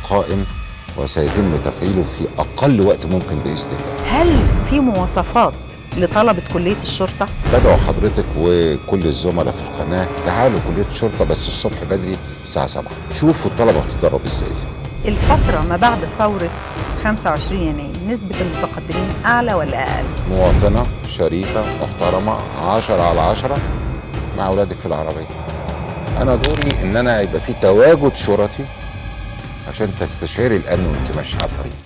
قائم وسيتم تفعيله في اقل وقت ممكن باذن الله هل في مواصفات لطلبه كليه الشرطه بدعو حضرتك وكل الزملاء في القناه تعالوا كليه الشرطه بس الصبح بدري الساعه 7 شوفوا الطلبه بتتدرب ازاي الفتره ما بعد ثوره 25 يناير نسبه المتقدمين اعلى ولا اقل مواطنه شريفه محترمه 10 على 10 مع اولادك في العربيه انا دوري ان انا يبقى في تواجد شرطي عشان تستشعري الامن وانت ماشيه على الطريق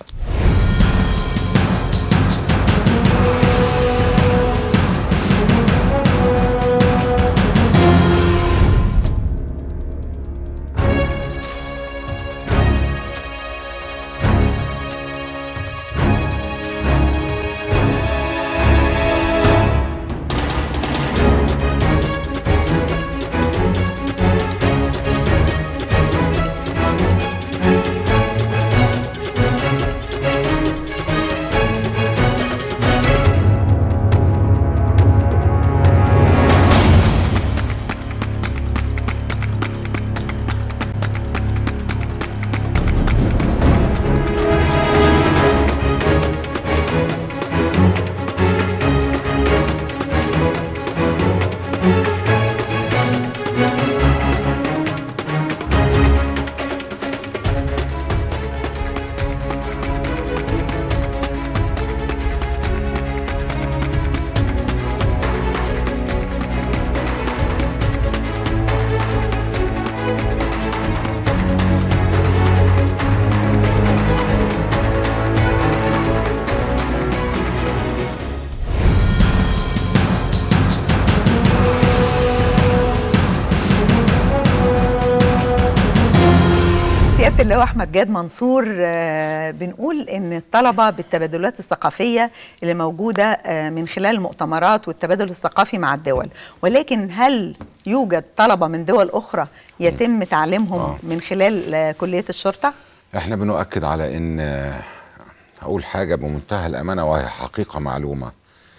سياده اللواء احمد جاد منصور آه، بنقول ان الطلبه بالتبادلات الثقافيه اللي موجوده آه، من خلال المؤتمرات والتبادل الثقافي مع الدول ولكن هل يوجد طلبه من دول اخرى يتم تعليمهم آه. من خلال آه، كليه الشرطه احنا بنؤكد على ان آه، اقول حاجه بمنتهى الامانه وهي حقيقه معلومه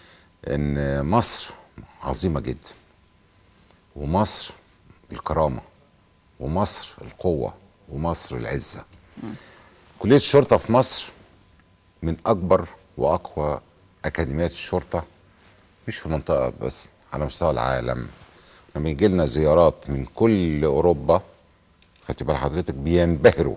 ان مصر عظيمه جدا ومصر الكرامه ومصر القوه ومصر العزه كليه الشرطه في مصر من اكبر واقوى اكاديميات الشرطه مش في المنطقه بس على مستوى العالم لما يجي لنا زيارات من كل اوروبا خدت بال حضرتك بينبهروا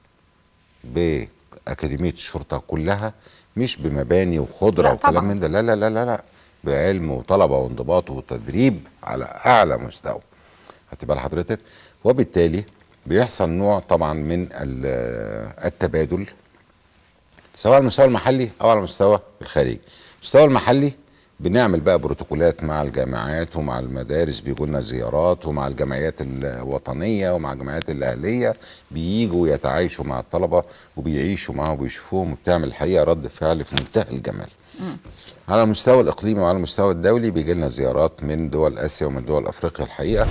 بأكاديمية الشرطة كلها مش بمباني وخضرة لا وكلام طبعاً. من ده لا لا لا لا لا بعلم وطلبة وانضباط وتدريب على أعلى مستوى خدت بال حضرتك وبالتالي بيحصل نوع طبعا من ال- التبادل سواء على المستوى المحلي او على المستوى الخارجي المستوى المحلي بنعمل بقى بروتوكولات مع الجامعات ومع المدارس بيجوا لنا زيارات ومع الجمعيات الوطنيه ومع الجمعيات الاهليه بييجوا يتعايشوا مع الطلبه وبيعيشوا معاهم وبيشوفوهم وبتعمل الحقيقه رد فعل في منتهى الجمال. على المستوى الاقليمي وعلى المستوى الدولي بيجي لنا زيارات من دول اسيا ومن دول افريقيا الحقيقه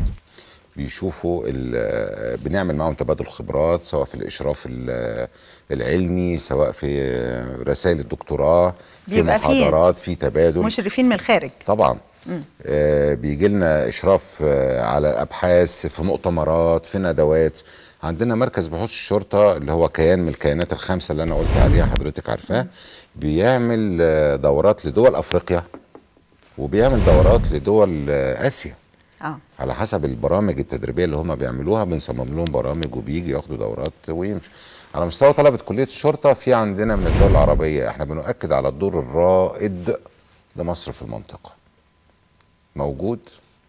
بيشوفوا ال- بنعمل معاهم تبادل خبرات سواء في الاشراف ال- العلمي سواء في رسائل الدكتوراه في بيبقى فيه محاضرات في تبادل مشرفين من الخارج طبعا آه بيجي لنا اشراف آه على الابحاث في مؤتمرات في ندوات عندنا مركز بحوث الشرطه اللي هو كيان من الكيانات الخمسه اللي انا قلت عليها حضرتك عارفاه بيعمل آه دورات لدول افريقيا وبيعمل دورات لدول آه اسيا اه على حسب البرامج التدريبيه اللي هم بيعملوها بنصمم لهم برامج وبيجي ياخدوا دورات ويمشوا على مستوى طلبه كليه الشرطه في عندنا من الدول العربيه احنا بنؤكد على الدور الرائد لمصر في المنطقه موجود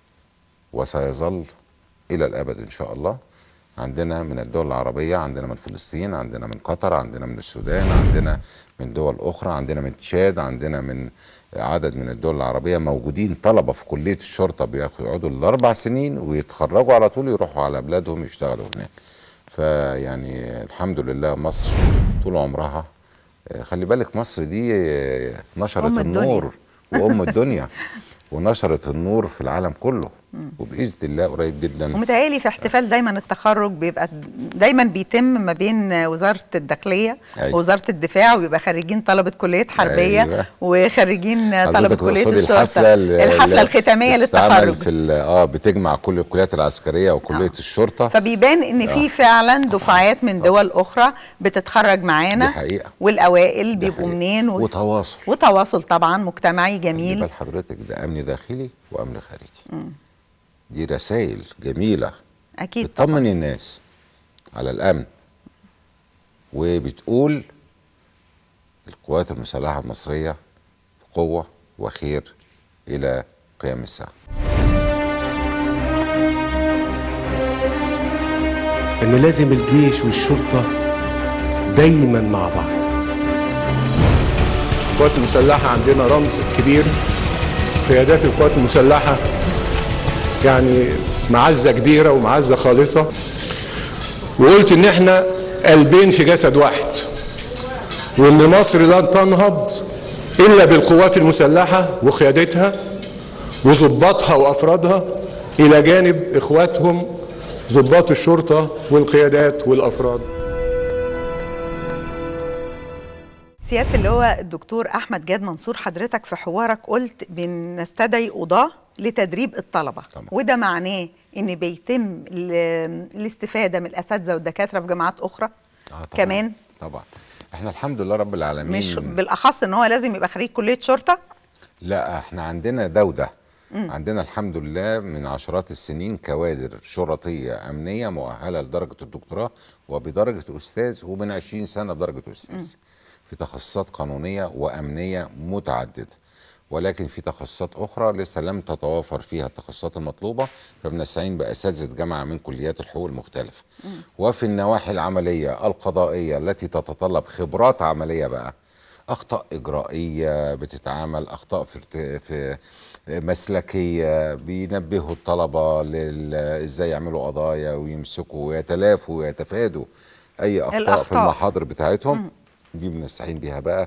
وسيظل الى الابد ان شاء الله عندنا من الدول العربيه عندنا من فلسطين عندنا من قطر عندنا من السودان عندنا من دول اخرى عندنا من تشاد عندنا من عدد من الدول العربيه موجودين طلبه في كليه الشرطه بيقعدوا الاربع سنين ويتخرجوا على طول يروحوا على بلادهم يشتغلوا هناك فيعني الحمد لله مصر طول عمرها آه، خلي بالك مصر دي آه، نشرت أم الدنيا. النور وام الدنيا ونشرت النور في العالم كله وباذن الله قريب جدا ومتهيألي في احتفال دايما التخرج بيبقى دايما بيتم ما بين وزاره الداخليه أيوة. ووزاره الدفاع وبيبقى خريجين طلبه كليه حربيه أيوة. وخريجين طلبه حضرتك كليه تقصدي الشرطه الحفله اللي- الحفله اللي الختاميه بتتعمل للتخرج في ال- اه بتجمع كل الكليات العسكريه وكليه آه. الشرطه فبيبان ان في فعلا دفعات من دول اخرى بتتخرج معانا دي حقيقة. والاوائل دي بيبقوا حقيقة. منين و... وتواصل وتواصل طبعا مجتمعي خلي جميل بال حضرتك ده امن داخلي وامن خارجي دي رسائل جميله اكيد طبعا بتطمن الناس على الامن وبتقول القوات المسلحه المصريه قوه وخير الى قيام الساعه ان لازم الجيش والشرطه دايما مع بعض القوات المسلحة عندنا رمز كبير قيادات القوات المسلحة يعني معزة كبيرة ومعزة خالصة وقلت إن إحنا قلبين في جسد واحد وإن مصر لن تنهض إلا بالقوات المسلحة وقيادتها وظباطها وأفرادها إلى جانب إخواتهم ضباط الشرطة والقيادات والأفراد سياده اللي هو الدكتور احمد جاد منصور حضرتك في حوارك قلت بنستدعي قضاه لتدريب الطلبه طبعا. وده معناه ان بيتم ال- الاستفاده من الاساتذه والدكاتره في جامعات اخرى آه طبعا كمان طبعا احنا الحمد لله رب العالمين مش بالاخص ان هو لازم يبقى خريج كليه شرطه لا احنا عندنا ده وده عندنا الحمد لله من عشرات السنين كوادر شرطية أمنية مؤهلة لدرجة الدكتوراه وبدرجة أستاذ ومن 20 سنة بدرجة أستاذ في تخصصات قانونية وأمنية متعددة ولكن في تخصصات أخرى لسه لم تتوافر فيها التخصصات المطلوبة فبنستعين بأساتذة جامعة من كليات الحقوق المختلفة وفي النواحي العملية القضائية التي تتطلب خبرات عملية بقى اخطاء اجرائيه بتتعمل اخطاء في ارت- في مسلكيه بينبهوا الطلبه لل- ازاي يعملوا قضايا ويمسكوا ويتلافوا ويتفادوا اي اخطاء, في الأخطاء. المحاضر بتاعتهم دي بنستعين بيها بقى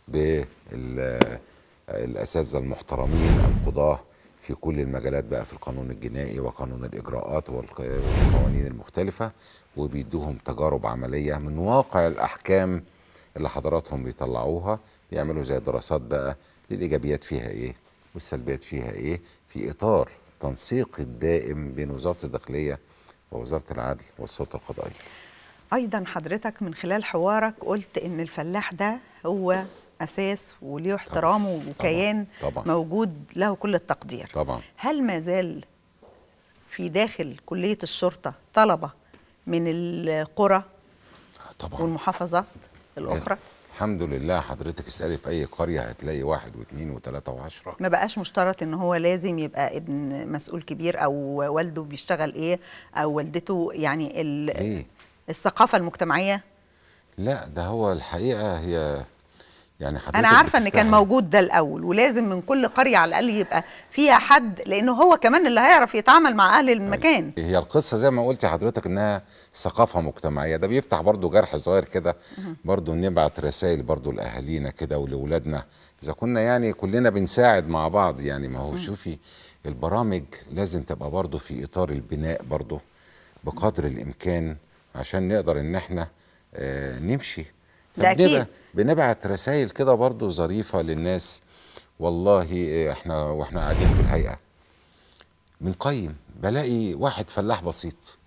بالاساتذه المحترمين القضاه في كل المجالات بقى في القانون الجنائي وقانون الاجراءات والق- والقوانين المختلفه وبيدوهم تجارب عمليه من واقع الاحكام اللي حضراتهم بيطلعوها بيعملوا زي دراسات بقى الايجابيات فيها ايه والسلبيات فيها ايه في اطار تنسيق الدائم بين وزاره الداخليه ووزاره العدل والسلطه القضائيه ايضا حضرتك من خلال حوارك قلت ان الفلاح ده هو اساس وليه احترامه وكيان طبعاً. موجود له كل التقدير طبعا هل ما زال في داخل كليه الشرطه طلبه من القرى طبعا والمحافظات الاخرى الحمد لله حضرتك اسالي في اي قريه هتلاقي واحد واثنين وثلاثه وعشره ما بقاش مشترط ان هو لازم يبقى ابن مسؤول كبير او والده بيشتغل ايه او والدته يعني ال- ليه؟ الثقافه المجتمعيه لا ده هو الحقيقه هي يعني حضرتك انا عارفه ان كان بتفتحي- موجود ده الاول ولازم من كل قريه على الاقل يبقى فيها حد لانه هو كمان اللي هيعرف يتعامل مع اهل المكان هي القصه زي ما قلتي حضرتك انها ثقافه مجتمعيه ده بيفتح برضو جرح صغير كده برضو نبعت رسائل برضو لاهالينا كده ولاولادنا اذا كنا يعني كلنا بنساعد مع بعض يعني ما هو شوفي البرامج لازم تبقى برضو في اطار البناء برضو بقدر الامكان عشان نقدر ان احنا آه نمشي ده فبنبقى- أكيد. بنبعت رسائل كده برضو ظريفه للناس والله آه، احنا واحنا قاعدين في الهيئه بنقيم بلاقي واحد فلاح بسيط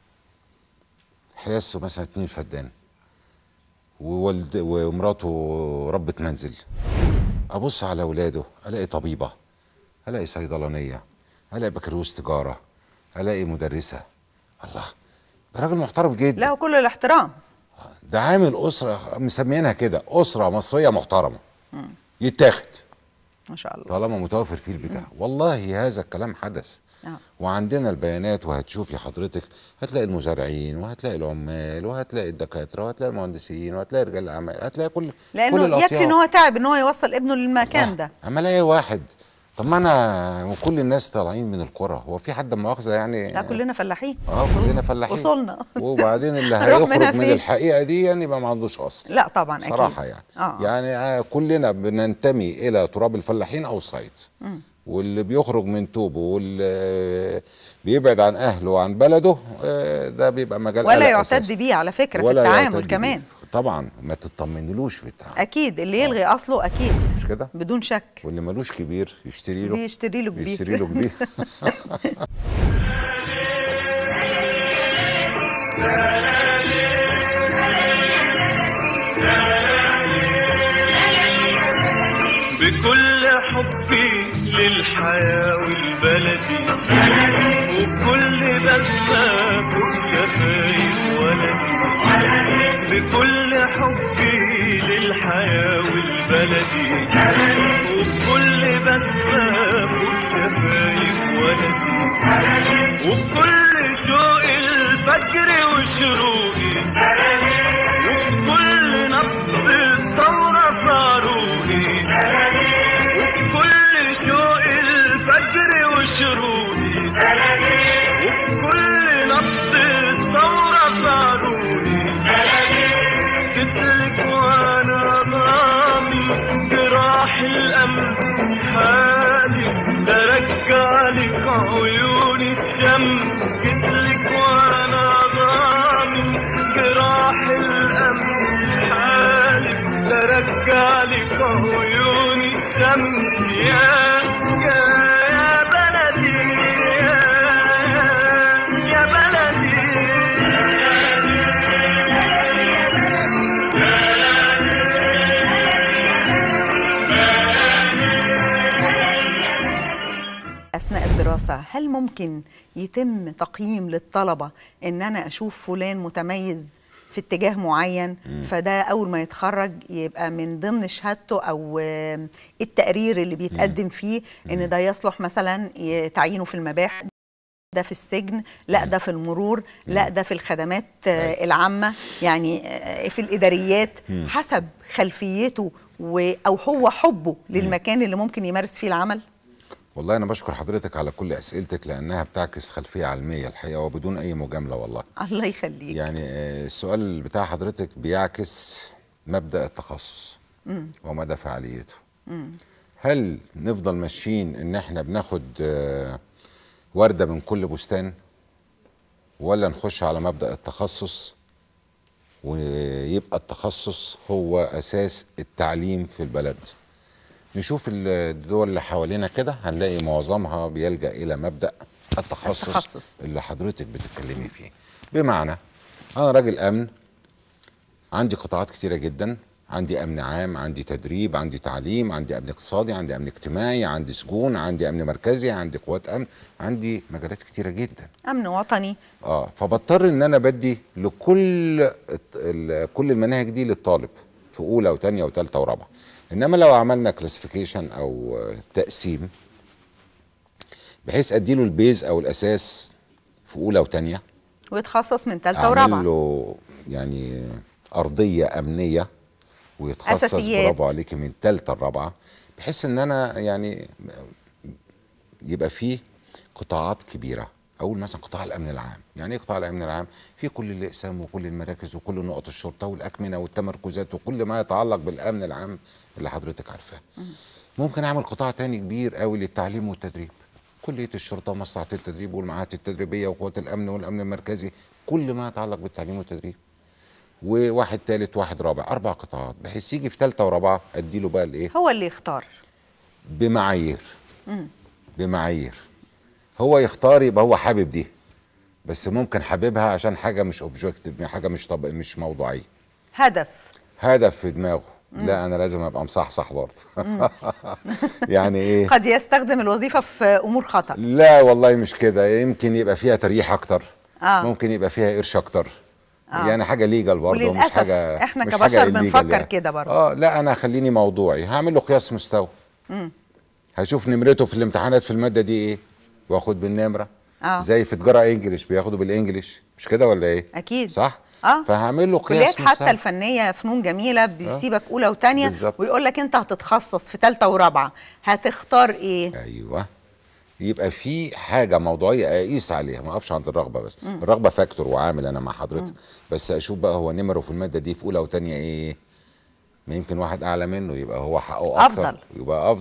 حياسته مثلا اتنين فدان وولد ومراته ربة منزل ابص على اولاده الاقي طبيبه الاقي صيدلانيه الاقي بكالوريوس تجاره الاقي مدرسه الله ده راجل محترم جدا له كل الاحترام ده عامل اسره مسمينها كده اسره مصريه محترمه يتاخد ما شاء الله طالما متوفر فيه البتاع والله هذا الكلام حدث آه. وعندنا البيانات وهتشوفي حضرتك هتلاقي المزارعين وهتلاقي العمال وهتلاقي الدكاتره وهتلاقي المهندسين وهتلاقي رجال الاعمال هتلاقي كل كل لانه الأطياف. يكفي ان هو تعب ان هو يوصل ابنه للمكان آه، ده اما الاقي واحد طب ما انا وكل الناس طالعين من القرى هو في حد مؤاخذه يعني لا كلنا فلاحين اه كلنا فلاحين وصلنا وبعدين اللي هنروح منها هيخرج من فين؟ الحقيقه دي يعني يبقى ما عندوش اصل لا طبعا اكيد صراحة يعني آه. يعني آه كلنا بننتمي إلى تراب الفلاحين أو الصعيد واللي بيخرج من توبه واللي بيبعد عن اهله وعن بلده آه، ده بيبقى مجال ولا قلق يعتد أساسي. بيه على فكره في ولا التعامل يعتد بيه. كمان طبعا ما تطمنلوش في التعامل اكيد اللي يلغي اصله اكيد مش كده بدون شك واللي ملوش كبير يشتري له بيشتري له كبير يشتري له كبير بكل حبي للحياة والبلدي وبكل بسمة فوق شفايف ولدي بكل حبي للحياة والبلدي وبكل بسمة فوق شفايف ولدي وبكل شوق الفجر وشروقي وبكل نبض الثورة في عروقي وبكل شوق الفجر وشروقي وبكل نبض الثورة في عروقي جيتلك وانا ضامن جراح الامس حالف ترجع لك عيون الشمس جيتلك وانا ضامن جراح الامس حالف ترجع لك عيون الشمس يا يا يا بلدي يا, يا بلدي اثناء الدراسه هل ممكن يتم تقييم للطلبه ان انا اشوف فلان متميز في اتجاه معين فده اول ما يتخرج يبقى من ضمن شهادته او آه، التقرير اللي بيتقدم فيه ان ده يصلح مثلا ي- تعيينه في المباحث ده في السجن لا ده في المرور لا ده في الخدمات آه، العامة يعني آه، في الإداريات حسب خلفيته و- أو هو حبه للمكان اللي ممكن يمارس فيه العمل والله انا بشكر حضرتك على كل اسئلتك لانها بتعكس خلفيه علميه الحقيقه وبدون اي مجامله والله الله يخليك يعني آه، السؤال بتاع حضرتك بيعكس مبدا التخصص ومدى فعاليته هل نفضل ماشيين ان احنا بناخد آه، ورده من كل بستان ولا نخش على مبدا التخصص ويبقى التخصص هو اساس التعليم في البلد نشوف الدول اللي حوالينا كده هنلاقي معظمها بيلجا الى مبدا التخصص, التخصص. اللي حضرتك بتتكلمي فيه بمعنى انا راجل امن عندي قطاعات كتيره جدا عندي امن عام عندي تدريب عندي تعليم عندي امن اقتصادي عندي امن اجتماعي عندي سجون عندي امن مركزي عندي قوات امن عندي مجالات كتيره جدا أمن وطني اه فبضطر ان انا بدي لكل الت- ال- كل المناهج دي للطالب في اولى وثانيه وثالثه ورابعه انما لو عملنا كلاسيفيكيشن او آه، تقسيم بحيث اديله البيز او الاساس في اولى وثانيه ويتخصص من ثالثة اعمل ورابعة له يعني ارضيه امنيه ويتخصص أساسيات. برافو عليكي من ثالثه الرابعه بحيث ان انا يعني يبقى فيه قطاعات كبيره اول مثلا قطاع الامن العام يعني ايه قطاع الامن العام في كل الاقسام وكل المراكز وكل نقط الشرطه والاكمنه والتمركزات وكل ما يتعلق بالامن العام اللي حضرتك عارفاه ممكن اعمل قطاع تاني كبير قوي للتعليم والتدريب كليه الشرطه ومصلحه التدريب والمعاهد التدريبيه وقوات الامن والامن المركزي كل ما يتعلق بالتعليم والتدريب وواحد ثالث واحد رابع اربع قطاعات بحيث يجي في ثالثه ورابعه اديله بقى الايه هو اللي يختار بمعايير بمعايير هو يختار يبقى هو حابب دي بس ممكن حاببها عشان حاجه مش اوبجكتيف حاجه مش طب مش موضوعيه هدف هدف في دماغه لا انا لازم ابقى مصحصح برضه يعني ايه قد يستخدم الوظيفة في أمور خطأ لا والله مش كده يمكن يبقى فيها تريح اكتر آه. ممكن يبقى فيها قرش اكتر آه. يعني حاجه ليجل برضه مش وللأسف حاجه إحنا مش كبشر حاجة illegal بنفكر يعني. كده برضه. اه لا انا خليني موضوعي هعمل له قياس مستوى هشوف نمرته في الامتحانات في الماده دي ايه واخد بالنمره آه. زي في تجاره انجليش بياخدوا بالانجليش مش كده ولا ايه أكيد. صح آه. فهعمل له قياس كليات حتى مستوى. الفنية فنون جميلة بيسيبك أولى وتانية بالظبط. ويقول لك أنت هتتخصص في ثالثة ورابعة هتختار إيه؟ ايوه يبقى في حاجه موضوعيه اقيس عليها ما اقفش عند الرغبه بس الرغبه فاكتور وعامل انا مع حضرتك بس اشوف بقى هو نمره في الماده دي في اولى وثانيه ايه ما يمكن واحد اعلى منه يبقى هو حقه اكتر أفضل. يبقى افضل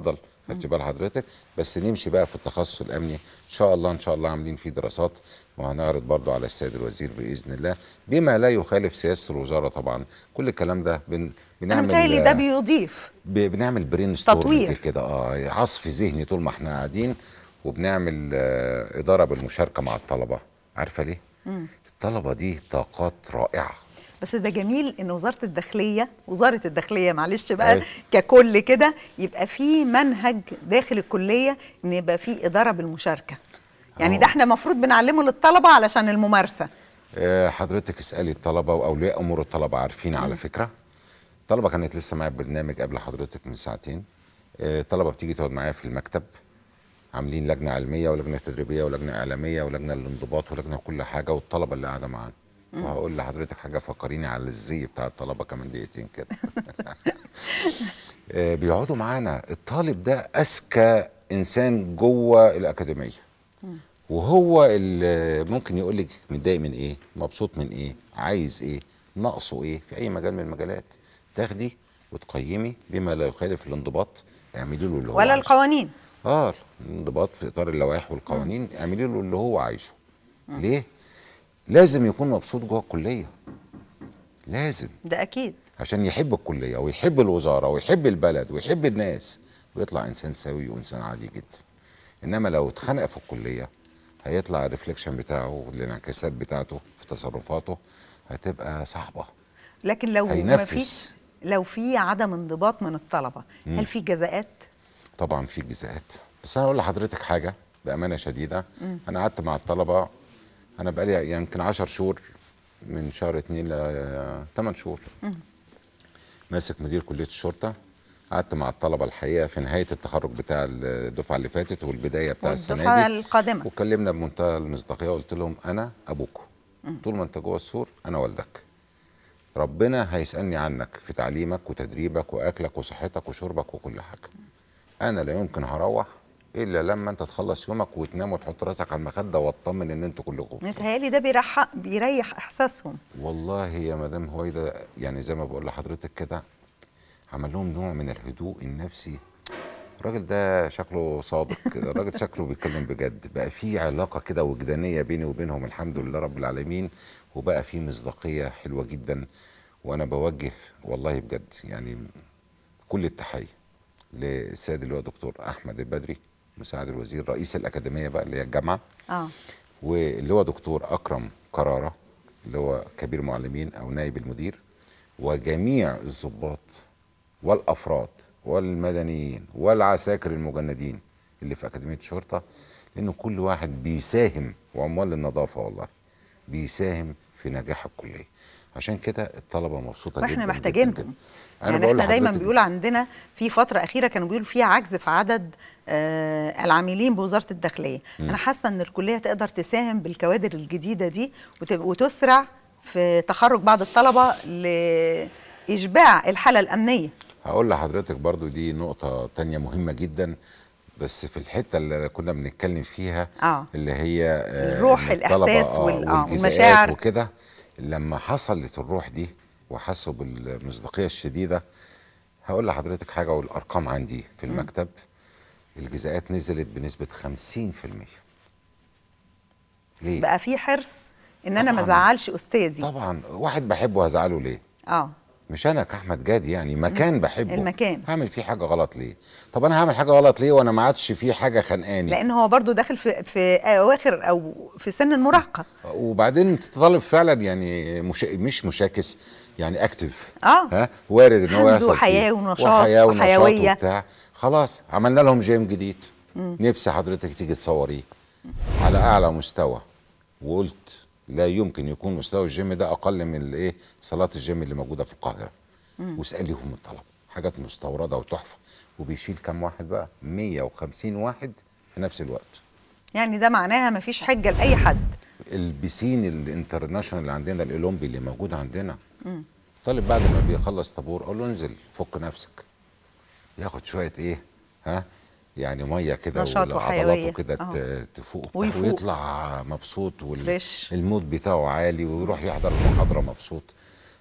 خدت بال حضرتك بس نمشي بقى في التخصص الامني ان شاء الله ان شاء الله عاملين فيه دراسات وهنعرض برضو على السيد الوزير باذن الله بما لا يخالف سياسه الوزاره طبعا كل الكلام ده بن انا بنعمل متهيألي ده بيضيف ب- بنعمل برين تطوير. ستورم كده اه عصف ذهني طول ما احنا قاعدين وبنعمل آه اداره بالمشاركه مع الطلبه عارفه ليه؟ الطلبه دي طاقات رائعه بس ده جميل ان وزاره الداخليه وزاره الداخليه معلش بقى أيوة. ككل كده يبقى في منهج داخل الكليه ان يبقى في اداره بالمشاركه يعني أهو. ده احنا المفروض بنعلمه للطلبه علشان الممارسه آه، حضرتك اسالي الطلبه واولياء امور الطلبه عارفين على فكره الطلبه كانت لسه معايا برنامج قبل حضرتك من ساعتين آه، الطلبه بتيجي تقعد معايا في المكتب عاملين لجنه علميه ولجنه تدريبيه ولجنه اعلاميه ولجنه للانضباط ولجنه كل حاجه والطلبه اللي قاعده معانا وهقول لحضرتك حاجه فكريني على الزي بتاع الطلبه كمان دقيقتين كده آه، بيقعدوا معانا الطالب ده اذكى انسان جوه الاكاديميه وهو اللي ممكن يقول لك متضايق من ايه مبسوط من ايه عايز ايه ناقصه ايه في اي مجال من المجالات تاخدي وتقيمي بما لا يخالف الانضباط اعملي له اللي هو ولا عايزه. القوانين اه الانضباط في اطار اللوائح والقوانين اعملي له اللي هو عايزه ليه لازم يكون مبسوط جوه الكليه لازم ده اكيد عشان يحب الكليه ويحب الوزاره ويحب البلد ويحب الناس ويطلع انسان سوي وانسان عادي جدا انما لو اتخنق في الكليه هيطلع الريفليكشن بتاعه والانعكاسات بتاعته في تصرفاته هتبقى صعبه لكن لو ما هينفذ. فيش لو في عدم انضباط من الطلبه هل في جزاءات طبعا في جزاءات بس انا اقول لحضرتك حاجه بامانه شديده انا قعدت مع الطلبه انا بقالي يمكن 10 شهور من شهر 2 ل 8 شهور ماسك مدير كليه الشرطه قعدت مع الطلبه الحقيقه في نهايه التخرج بتاع الدفعه اللي فاتت والبدايه بتاع السنه والدفعه دي القادمه واتكلمنا بمنتهى المصداقيه قلت لهم انا ابوكم طول ما انت جوه السور انا والدك ربنا هيسالني عنك في تعليمك وتدريبك واكلك وصحتك وشربك وكل حاجه انا لا يمكن هروح الا لما انت تخلص يومك وتنام وتحط راسك على المخده واطمن ان انتوا كلكم متهيألي ده بيريح بيريح احساسهم والله يا مدام هويدا يعني زي ما بقول لحضرتك كده عمل لهم نوع من الهدوء النفسي الراجل ده شكله صادق كده الراجل شكله بيتكلم بجد بقى في علاقة كده وجدانية بيني وبينهم الحمد لله رب العالمين وبقى في مصداقية حلوة جدا وأنا بوجه والله بجد يعني كل التحية للسيد اللي هو دكتور أحمد البدري مساعد الوزير رئيس الأكاديمية بقى اللي هي الجامعة اه واللي هو دكتور اكرم قراره اللي هو كبير معلمين او نائب المدير وجميع الضباط والافراد والمدنيين والعساكر المجندين اللي في اكاديميه الشرطه لانه كل واحد بيساهم وعمال النظافه والله بيساهم في نجاح الكليه عشان كده الطلبه مبسوطه جدا واحنا جداً محتاجينهم جداً. يعني بقول احنا دايما لحضرتك بيقول عندنا في فتره اخيره كانوا بيقولوا فيها عجز في عدد آه العاملين بوزاره الداخليه انا حاسه ان الكليه تقدر تساهم بالكوادر الجديده دي وتب- وتسرع في تخرج بعض الطلبه لاشباع الحاله الامنيه هقول لحضرتك برضو دي نقطة تانية مهمة جدا بس في الحتة اللي كنا بنتكلم فيها آه. اللي هي آه، الروح، إن الطلبة، الإحساس وال- آه، والجزاءات والمشاعر. وكده لما حصلت الروح دي وحسوا بالمصداقية الشديدة هقول لحضرتك حاجة والأرقام عندي في المكتب الجزاءات نزلت بنسبة 50% ليه؟ بقى في حرص ان انا ما طبعاً. ازعلش استاذي طبعا واحد بحبه هزعله ليه؟ اه مش انا كاحمد جادي يعني مكان بحبه المكان. هعمل فيه حاجه غلط ليه طب انا هعمل حاجه غلط ليه وانا ما عادش فيه حاجه خانقاني لان هو برضو داخل في في اواخر او في سن المراهقه وبعدين تطالب فعلا يعني مش مش مشاكس يعني اكتف آه. ها وارد ان هو عنده يحصل فيه. حياة ونشاط وحياه ونشاط وحيوية. وبتاع خلاص عملنا لهم جيم جديد نفسي حضرتك تيجي تصوريه على اعلى مستوى وقلت لا يمكن يكون مستوى الجيم ده اقل من الايه صالات الجيم اللي موجوده في القاهره واساليهم الطلب حاجات مستورده وتحفه وبيشيل كام واحد بقى 150 واحد في نفس الوقت يعني ده معناها ما فيش حجه لاي حد البسين الانترناشونال اللي عندنا الاولمبي اللي موجود عندنا طالب بعد ما بيخلص طابور اقول له انزل فك نفسك ياخد شويه ايه ها يعني ميه كده نشاط وحيوية. وعضلاته كده آه. ت- تفوق وبتاع ويفوق. ويطلع مبسوط فريش. والمود بتاعه عالي ويروح يحضر المحاضره مبسوط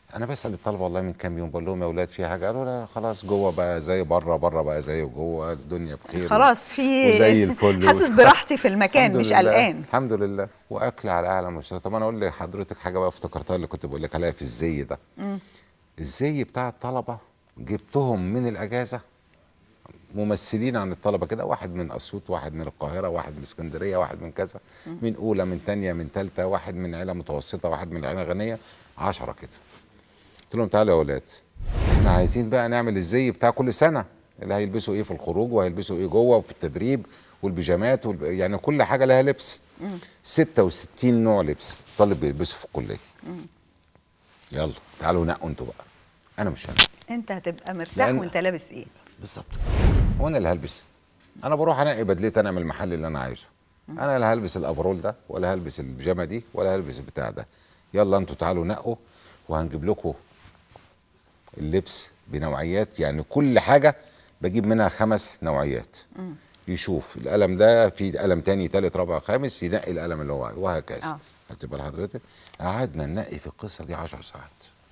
انا بسال الطلبه والله من كام يوم بقول لهم يا اولاد في حاجه قالوا لا خلاص جوه بقى زي بره بره بقى زي جوه الدنيا بخير خلاص في وزي الفل حاسس براحتي في المكان الحمد مش لله. قلقان الحمد لله واكل على اعلى مستوى طب انا اقول لحضرتك حاجه بقى افتكرتها اللي كنت بقول لك عليها في الزي ده الزي بتاع الطلبه جبتهم من الاجازه ممثلين عن الطلبه كده واحد من اسيوط واحد من القاهره واحد من اسكندريه واحد من كذا من اولى من تانية من تالتة واحد من عيله متوسطه واحد من عيله غنيه عشرة كده قلت لهم تعالوا يا اولاد احنا عايزين بقى نعمل الزي بتاع كل سنه اللي هيلبسوا ايه في الخروج وهيلبسوا ايه جوه وفي التدريب والبيجامات والب... يعني كل حاجه لها لبس 66 نوع لبس طالب بيلبسه في الكليه يلا تعالوا نقوا انتوا بقى انا مش هنقي انت هتبقى مرتاح لأن- وانت لابس ايه بالظبط كده. هو انا اللي هلبس انا بروح انقي بدلتي انا من المحل اللي انا عايزه انا لا هلبس الافرول ده ولا هلبس البيجامه دي ولا هلبس البتاع ده يلا انتوا تعالوا نقوا وهنجيب لكم اللبس بنوعيات يعني كل حاجه بجيب منها خمس نوعيات يشوف القلم ده في قلم تاني تالت رابع خامس ينقي القلم اللي هو عايزه وهكذا آه. هتبقى لحضرتك قعدنا ننقي في القصه دي 10 ساعات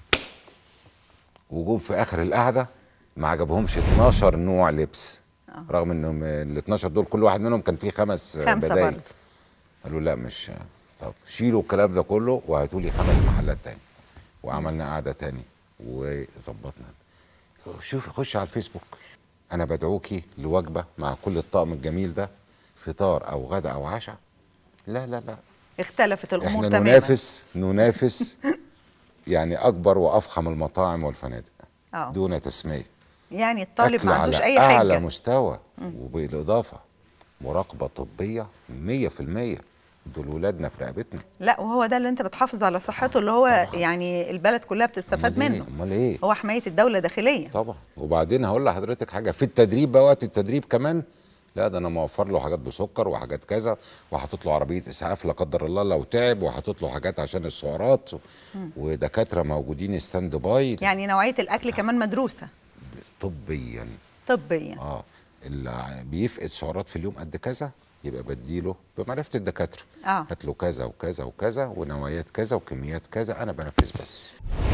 وجوب في اخر القعده ما عجبهمش 12 نوع لبس رغم انهم ال 12 دول كل واحد منهم كان فيه خمس خمسة بدايل برضه. قالوا لا مش طب شيلوا الكلام ده كله وهاتوا لي خمس محلات تاني وعملنا قعده تاني وظبطنا شوفي خش على الفيسبوك انا بدعوكي لوجبه مع كل الطقم الجميل ده فطار او غدا او عشاء لا لا لا اختلفت الامور احنا تماما ننافس ننافس يعني اكبر وافخم المطاعم والفنادق آه. دون تسميه يعني الطالب أكل ما عندوش على اي اعلى حاجه مستوى وبالاضافه مراقبه طبيه 100% دول ولادنا في رقبتنا لا وهو ده اللي انت بتحافظ على صحته اللي هو يعني البلد كلها بتستفاد أمال إيه؟ منه امال ايه هو حمايه الدوله داخليا طبعا وبعدين هقول لحضرتك حاجه في التدريب بقى وقت التدريب كمان لا ده انا موفر له حاجات بسكر وحاجات كذا وحاطط له عربيه اسعاف لا قدر الله لو تعب وحاطط له حاجات عشان السعرات ودكاتره موجودين ستاند باي يعني نوعيه الاكل كمان مدروسه طبيا طبيا اه اللي بيفقد سعرات في اليوم قد كذا يبقى بديله بمعرفه الدكاتره آه. هات له كذا وكذا وكذا ونوعيات كذا وكميات كذا انا بنفذ بس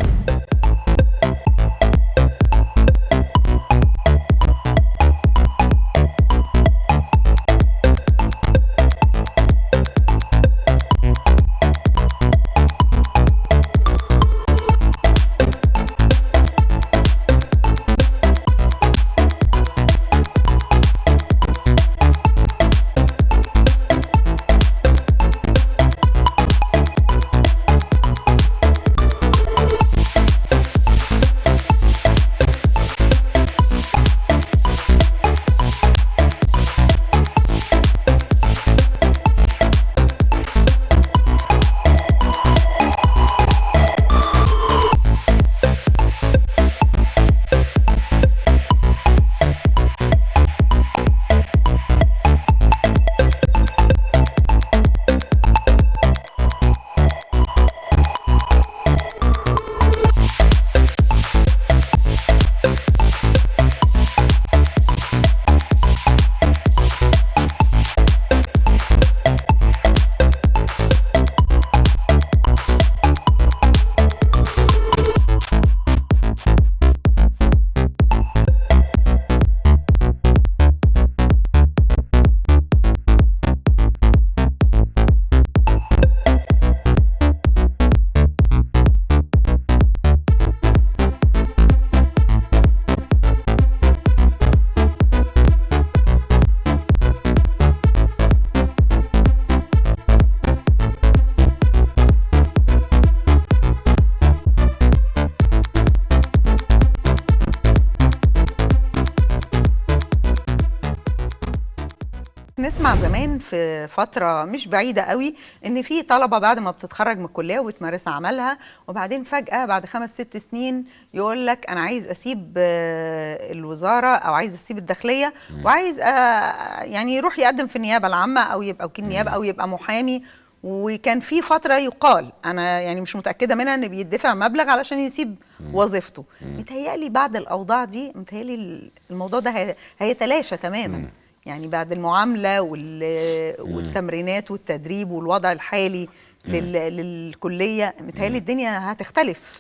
نسمع زمان في فترة مش بعيدة قوي إن في طلبة بعد ما بتتخرج من الكلية وبتمارس عملها وبعدين فجأة بعد خمس ست سنين يقول لك أنا عايز أسيب آه، الوزارة أو عايز أسيب الداخلية وعايز آه، يعني يروح يقدم في النيابة العامة أو يبقى وكيل نيابة أو يبقى محامي وكان في فترة يقال أنا يعني مش متأكدة منها إن بيدفع مبلغ علشان يسيب وظيفته متهيألي بعد الأوضاع دي متهيألي الموضوع ده هي- هيتلاشى تماما يعني بعد المعامله وال- والتمرينات والتدريب والوضع الحالي لل- للكليه متهيألي الدنيا هتختلف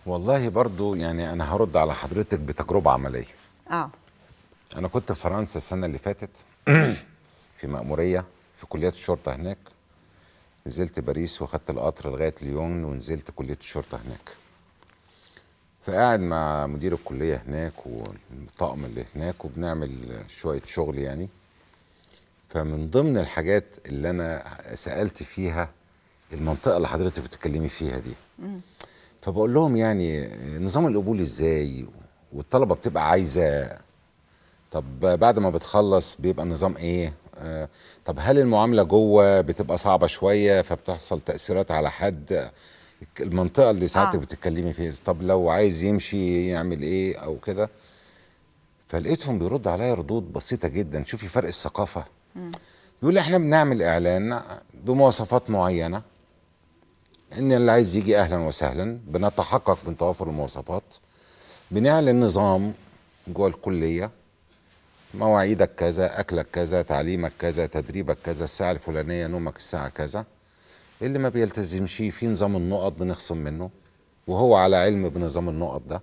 والله برضو يعني انا هرد على حضرتك بتجربه عمليه اه انا كنت في فرنسا السنه اللي فاتت في مأموريه في كليات الشرطه هناك نزلت باريس واخدت القطر لغايه ليون ونزلت كليه الشرطه هناك فقاعد مع مدير الكليه هناك والطاقم اللي هناك وبنعمل شويه شغل يعني فمن ضمن الحاجات اللي انا سالت فيها المنطقه اللي حضرتك بتتكلمي فيها دي فبقول لهم يعني نظام القبول ازاي والطلبه بتبقى عايزه طب بعد ما بتخلص بيبقى النظام ايه آه طب هل المعامله جوه بتبقى صعبه شويه فبتحصل تاثيرات على حد المنطقه اللي ساعتك آه. بتتكلمي فيها طب لو عايز يمشي يعمل ايه او كده فلقيتهم بيردوا عليا ردود بسيطه جدا شوفي فرق الثقافه بيقول لي احنا بنعمل اعلان بمواصفات معينه ان اللي عايز يجي اهلا وسهلا بنتحقق من توافر المواصفات بنعلن نظام جوه الكليه مواعيدك كذا اكلك كذا تعليمك كذا تدريبك كذا الساعه الفلانيه نومك الساعه كذا اللي ما بيلتزمش في نظام النقط بنخصم منه وهو على علم بنظام النقط ده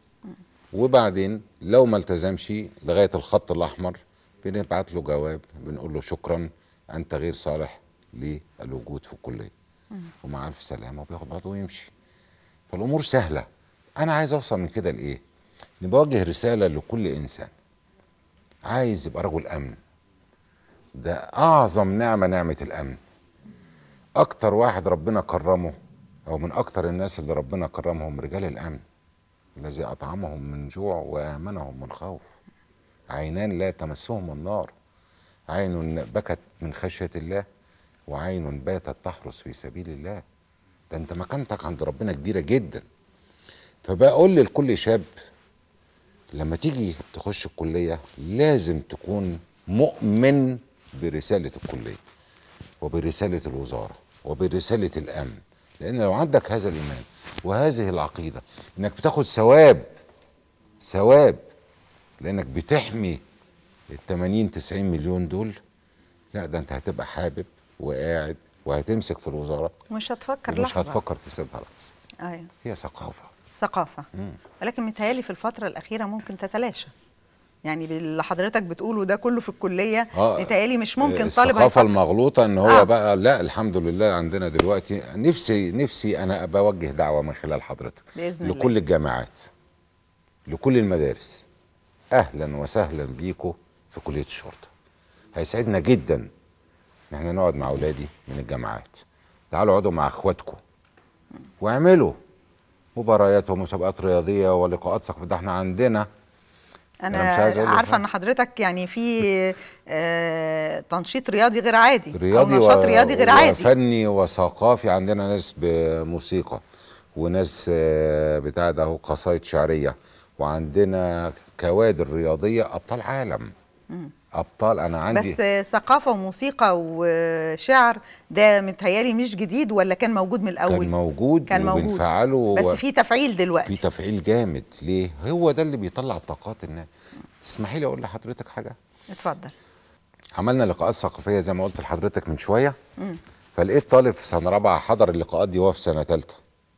وبعدين لو ما التزمش لغايه الخط الاحمر بنبعت له جواب بنقول له شكرا انت غير صالح للوجود في الكليه ومع الف سلامه وبياخد بعضه ويمشي فالامور سهله انا عايز اوصل من كده لايه إني بوجه رساله لكل انسان عايز يبقى رجل امن ده اعظم نعمه نعمه الامن اكتر واحد ربنا كرمه او من اكتر الناس اللي ربنا كرمهم رجال الامن الذي اطعمهم من جوع وامنهم من خوف عينان لا تمسهم النار عين بكت من خشيه الله وعين باتت تحرس في سبيل الله ده انت مكانتك عند ربنا كبيره جدا فبقول لكل شاب لما تيجي تخش الكليه لازم تكون مؤمن برساله الكليه وبرساله الوزاره وبرساله الامن لان لو عندك هذا الايمان وهذه العقيده انك بتاخد ثواب ثواب لانك بتحمي ال 80 90 مليون دول لا ده انت هتبقى حابب وقاعد وهتمسك في الوزاره مش هتفكر ومش لحظه هتفكر تسيبها لحظه ايوه هي ثقافه ثقافه ولكن متهيألي في الفتره الاخيره ممكن تتلاشى يعني اللي حضرتك بتقوله ده كله في الكليه آه، متهيألي مش ممكن طالب الثقافه هيفكر. المغلوطه ان هو آه. آه. بقى لا الحمد لله عندنا دلوقتي نفسي نفسي انا بوجه دعوه من خلال حضرتك بإذن الله. لكل الجامعات لكل المدارس اهلا وسهلا بيكم في كليه الشرطه هيسعدنا جدا ان احنا نقعد مع اولادي من الجامعات تعالوا اقعدوا مع اخواتكم واعملوا مباريات ومسابقات رياضيه ولقاءات ثقافيه ده احنا عندنا انا, أنا مش عايز أقول لك عارفه حاجة. ان حضرتك يعني في آه تنشيط رياضي غير عادي رياضي او نشاط و- رياضي غير عادي وفني وثقافي عندنا ناس بموسيقى وناس آه، بتاع ده اهو قصايد شعريه وعندنا كوادر رياضيه ابطال عالم ابطال انا عندي بس آه، ثقافه وموسيقى وشعر ده متهيألي مش جديد ولا كان موجود من الاول كان موجود كان موجود وبنفعله بس و- في تفعيل دلوقتي في تفعيل جامد ليه هو ده اللي بيطلع طاقات الناس تسمحي لي اقول لحضرتك حاجه اتفضل عملنا لقاءات ثقافيه زي ما قلت لحضرتك من شويه فلقيت طالب في سنه رابعه حضر اللقاءات دي وهو في سنه ثالثه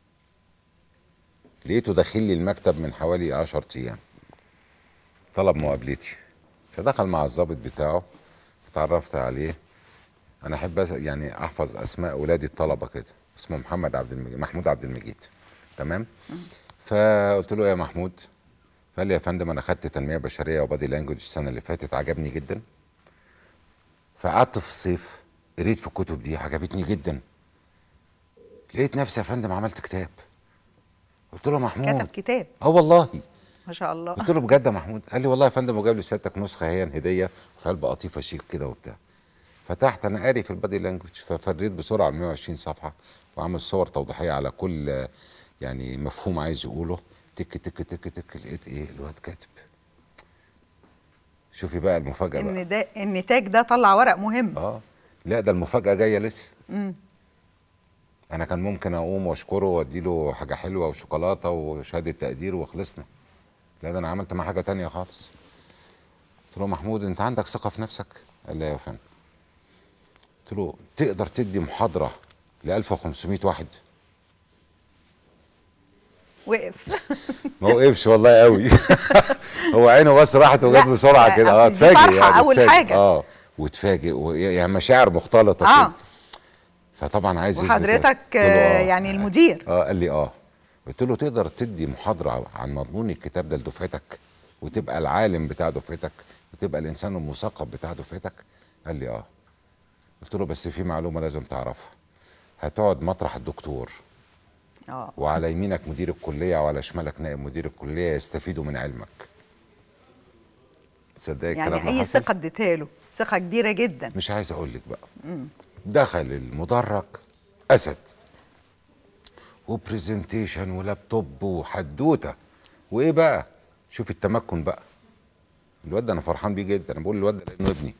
لقيته داخل لي المكتب من حوالي 10 ايام طلب مقابلتي فدخل مع الضابط بتاعه اتعرفت عليه انا احب أس- يعني احفظ اسماء اولادي الطلبه كده اسمه محمد عبد المجيد محمود عبد المجيد تمام فقلت له يا محمود قال لي يا فندم انا خدت تنميه بشريه وبادي لانجوج السنه اللي فاتت عجبني جدا فقعدت في الصيف قريت في الكتب دي عجبتني جدا لقيت نفسي يا فندم عملت كتاب قلت له يا محمود كتب كتاب اه والله ما شاء الله قلت له بجد يا محمود قال لي والله يا فندم وجاب لي سيادتك نسخه هي هديه في علبه قطيفه شيك كده وبتاع فتحت انا قاري في البادي لانجوج ففريت بسرعه ال 120 صفحه وعامل صور توضيحيه على كل آه، يعني مفهوم عايز يقوله تك تك تك تك لقيت ايه الواد كاتب شوفي بقى المفاجاه بقى ان ده النتاج ده طلع ورق مهم اه لا ده المفاجاه جايه لسه انا كان ممكن اقوم واشكره واديله حاجه حلوه وشوكولاته وشهاده تقدير وخلصنا لا ده انا عملت معاه حاجه تانية خالص قلت له محمود انت عندك ثقه في نفسك قال لي يا فندم قلت له تقدر تدي محاضره ل 1500 واحد وقف ما وقفش والله قوي هو عينه بس راحت وجت لا، بسرعه كده اه أصل دي اتفاجئ فرحة يعني أول اتفاجئ. حاجة. اه واتفاجئ و- يعني مشاعر مختلطه آه. كده فطبعا عايز يثبت وحضرتك قلت له آه، آه. يعني المدير اه قال لي اه قلت له تقدر تدي محاضره عن مضمون الكتاب ده لدفعتك وتبقى العالم بتاع دفعتك وتبقى الانسان المثقف بتاع دفعتك قال لي اه قلت له بس في معلومه لازم تعرفها هتقعد مطرح الدكتور اه وعلى يمينك مدير الكليه وعلى شمالك نائب مدير الكليه يستفيدوا من علمك تصدقي الكلام يعني ده اي حصل؟ ثقه اديتها له ثقه كبيره جدا مش عايز اقول لك بقى دخل المدرج اسد وبرزنتيشن ولابتوب وحدوته وايه بقى شوف التمكن بقى الواد ده انا فرحان بيه جدا انا بقول الواد ده لانه ابني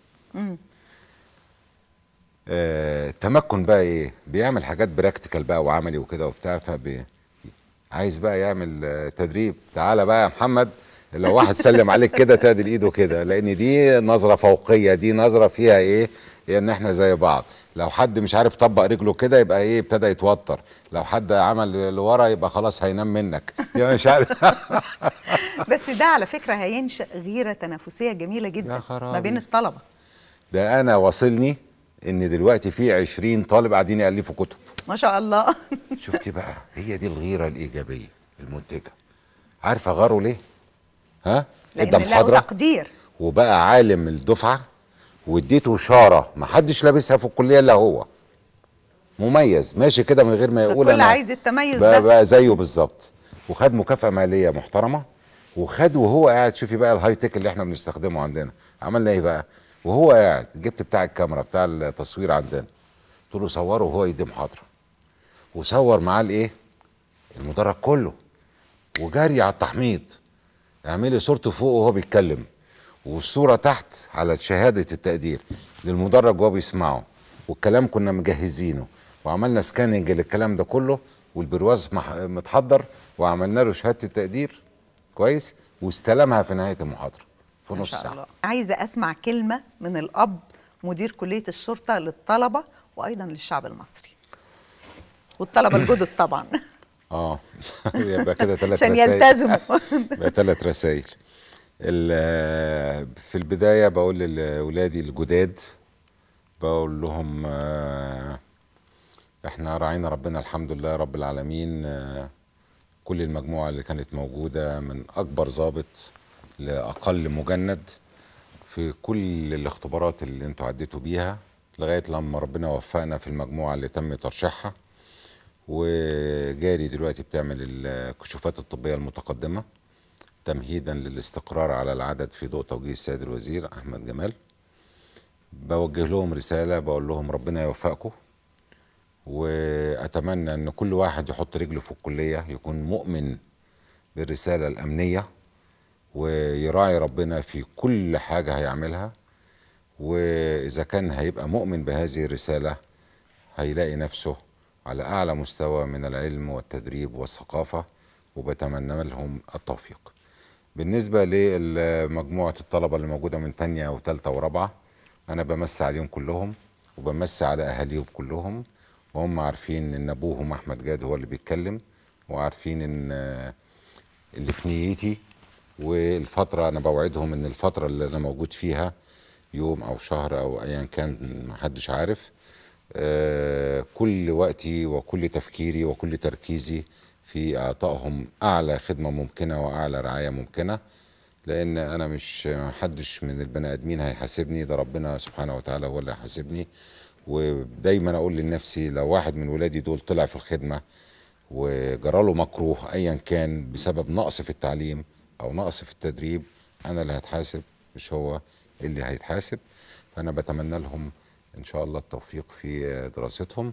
آه التمكن بقى ايه بيعمل حاجات براكتيكال بقى وعملي وكده وبتاع فبي عايز بقى يعمل آه، تدريب تعالى بقى يا محمد لو واحد سلم عليك كده تعدل ايده كده لان دي نظره فوقيه دي نظره فيها ايه هي ان احنا زي بعض لو حد مش عارف طبق رجله كده يبقى ايه ابتدى يتوتر لو حد عمل لورا يبقى خلاص هينام منك يعني مش عارف بس ده على فكره هينشا غيره تنافسيه جميله جدا يا خرابي. ما بين الطلبه ده انا واصلني ان دلوقتي في 20 طالب قاعدين يالفوا كتب ما شاء الله شفتي بقى هي دي الغيره الايجابيه المنتجه عارفه غاروا ليه ها لان ادى له محاضره تقدير وبقى عالم الدفعه واديته اشاره ما حدش لابسها في الكليه الا هو مميز ماشي كده من غير ما يقول الكل أنا- عايز التميز بقى, ده. بقى زيه بالظبط وخد مكافاه ماليه محترمه وخد وهو قاعد شوفي بقى الهاي تك اللي احنا بنستخدمه عندنا عملنا ايه بقى وهو قاعد جبت بتاع الكاميرا بتاع التصوير عندنا قلت له صوره وهو يدي محاضره وصور معاه الايه المدرج كله وجري على التحميض اعملي صورته فوق وهو بيتكلم والصوره تحت على شهاده التقدير للمدرج وهو بيسمعه والكلام كنا مجهزينه وعملنا سكاننج للكلام ده كله والبرواز مح- متحضر وعملنا له شهاده التقدير كويس واستلمها في نهايه المحاضره في ما نص شاء ساعه الله عايزه اسمع كلمه من الاب مدير كليه الشرطه للطلبه وايضا للشعب المصري والطلبه الجدد طبعا اه يبقى كده ثلاث عشان رسائل يلتزموا بقى ثلاث رسائل ال- في البداية بقول لأولادي الجداد بقول لهم آه، احنا راعينا ربنا الحمد لله رب العالمين آه، كل المجموعة اللي كانت موجودة من أكبر ضابط لأقل مجند في كل الاختبارات اللي انتوا عديتوا بيها لغاية لما ربنا وفقنا في المجموعة اللي تم ترشيحها وجاري دلوقتي بتعمل الكشوفات الطبية المتقدمة تمهيدا للاستقرار على العدد في ضوء توجيه السيد الوزير أحمد جمال بوجه لهم رسالة بقول لهم ربنا يوفقكم وأتمنى أن كل واحد يحط رجله في الكلية يكون مؤمن بالرسالة الأمنية ويراعي ربنا في كل حاجة هيعملها وإذا كان هيبقى مؤمن بهذه الرسالة هيلاقي نفسه على أعلى مستوى من العلم والتدريب والثقافة وبتمنى لهم التوفيق بالنسبة لمجموعة الطلبة اللي موجودة من تانية وتالتة ورابعة أنا بمسي عليهم كلهم وبمسي على أهاليهم كلهم وهم عارفين إن أبوهم أحمد جاد هو اللي بيتكلم وعارفين إن آه، اللي في نيتي والفترة أنا بوعدهم إن الفترة اللي أنا موجود فيها يوم أو شهر أو أيا كان محدش عارف آه، كل وقتي وكل تفكيري وكل تركيزي في إعطائهم أعلى خدمة ممكنة وأعلى رعاية ممكنة لأن أنا مش محدش من البني آدمين هيحاسبني ده ربنا سبحانه وتعالى هو اللي هيحاسبني ودايما أقول لنفسي لو واحد من ولادي دول طلع في الخدمة وجراله مكروه ايا كان بسبب نقص في التعليم او نقص في التدريب انا اللي هتحاسب مش هو اللي هيتحاسب فانا بتمنى لهم ان شاء الله التوفيق في دراستهم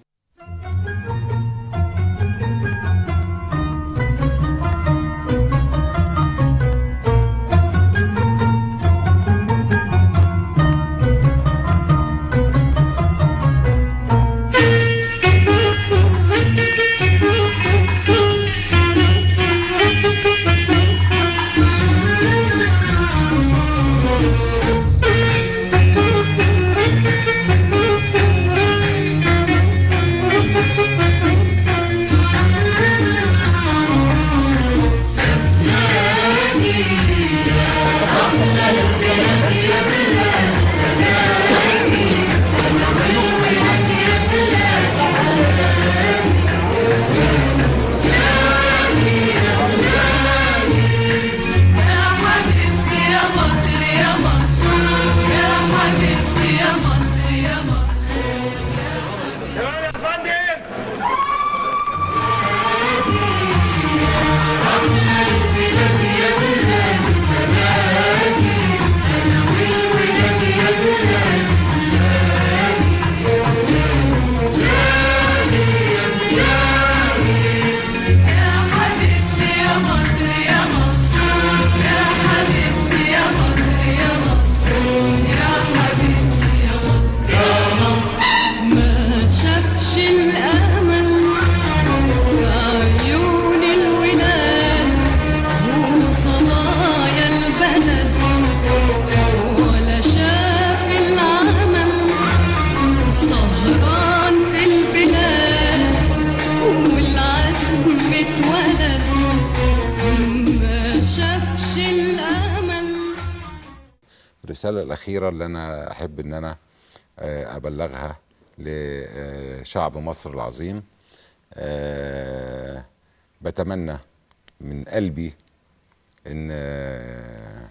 الرساله الاخيره اللي انا احب ان انا آه، ابلغها لشعب مصر العظيم آه، بتمنى من قلبي ان آه،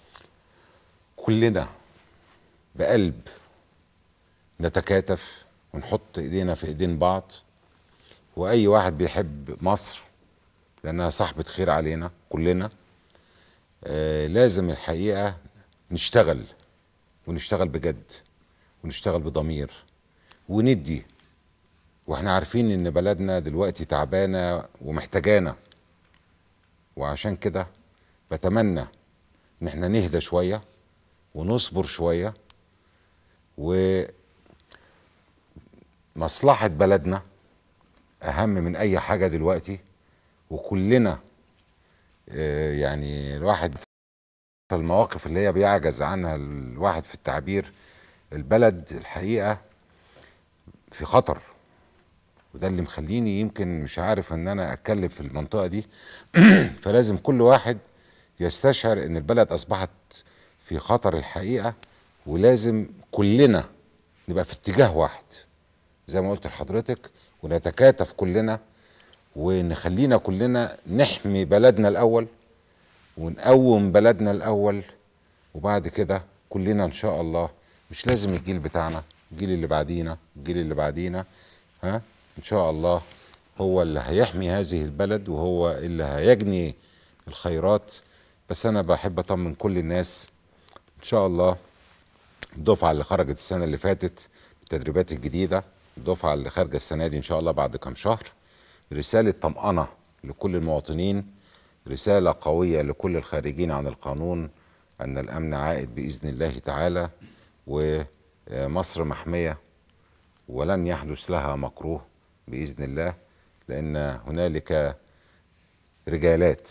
كلنا بقلب نتكاتف ونحط ايدينا في ايدين بعض واي واحد بيحب مصر لانها صاحبة خير علينا كلنا آه لازم الحقيقة نشتغل ونشتغل بجد ونشتغل بضمير وندي واحنا عارفين ان بلدنا دلوقتي تعبانة ومحتاجانا وعشان كده بتمنى ان احنا نهدى شوية ونصبر شوية ومصلحة بلدنا أهم من أي حاجة دلوقتي وكلنا آه، يعني الواحد في المواقف اللي هي بيعجز عنها الواحد في التعبير البلد الحقيقة في خطر وده اللي مخليني يمكن مش عارف ان انا اتكلم في المنطقة دي فلازم كل واحد يستشعر ان البلد اصبحت في خطر الحقيقة ولازم كلنا نبقى في اتجاه واحد زي ما قلت لحضرتك ونتكاتف كلنا ونخلينا كلنا نحمي بلدنا الاول ونقوم بلدنا الاول وبعد كده كلنا ان شاء الله مش لازم الجيل بتاعنا الجيل اللي بعدينا الجيل اللي بعدينا ها ان شاء الله هو اللي هيحمي هذه البلد وهو اللي هيجني الخيرات بس انا بحب اطمن كل الناس ان شاء الله الدفعه اللي خرجت السنه اللي فاتت التدريبات الجديده الدفعه اللي خارجه السنه دي ان شاء الله بعد كام شهر رساله طمانه لكل المواطنين رساله قويه لكل الخارجين عن القانون ان الامن عائد باذن الله تعالى ومصر محميه ولن يحدث لها مكروه باذن الله لان هنالك رجالات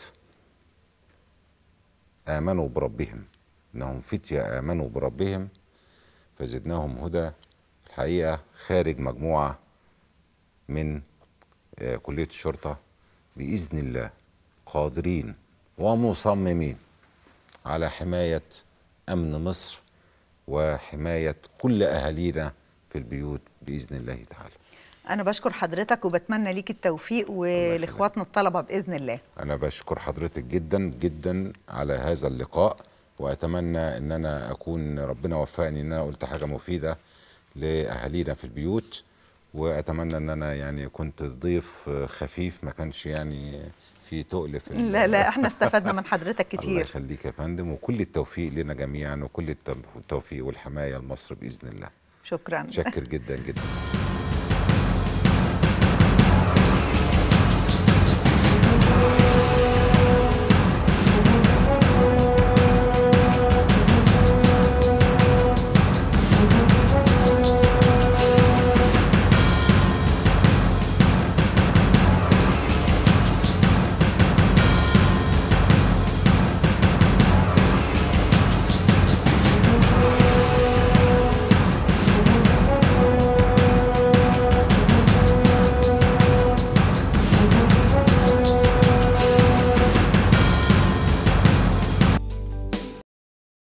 امنوا بربهم انهم فتيه امنوا بربهم فزدناهم هدى الحقيقه خارج مجموعه من آه، كليه الشرطه باذن الله قادرين ومصممين على حمايه امن مصر وحمايه كل اهالينا في البيوت باذن الله تعالى انا بشكر حضرتك وبتمنى ليك التوفيق ولاخواتنا الطلبه باذن الله أنا بشكر حضرتك جدا جدا على هذا اللقاء وأتمنى إن أنا أكون ربنا وفقني إن أنا قلت حاجة مفيدة لأهالينا في البيوت وأتمنى إن أنا يعني كنت ضيف خفيف ما كانش يعني في تقل في ال- لا لا احنا استفدنا من حضرتك الله كتير يخليك يا فندم وكل التوفيق لنا جميعا وكل التوفيق والحماية لمصر بإذن الله شكرا متشكر جدا جدا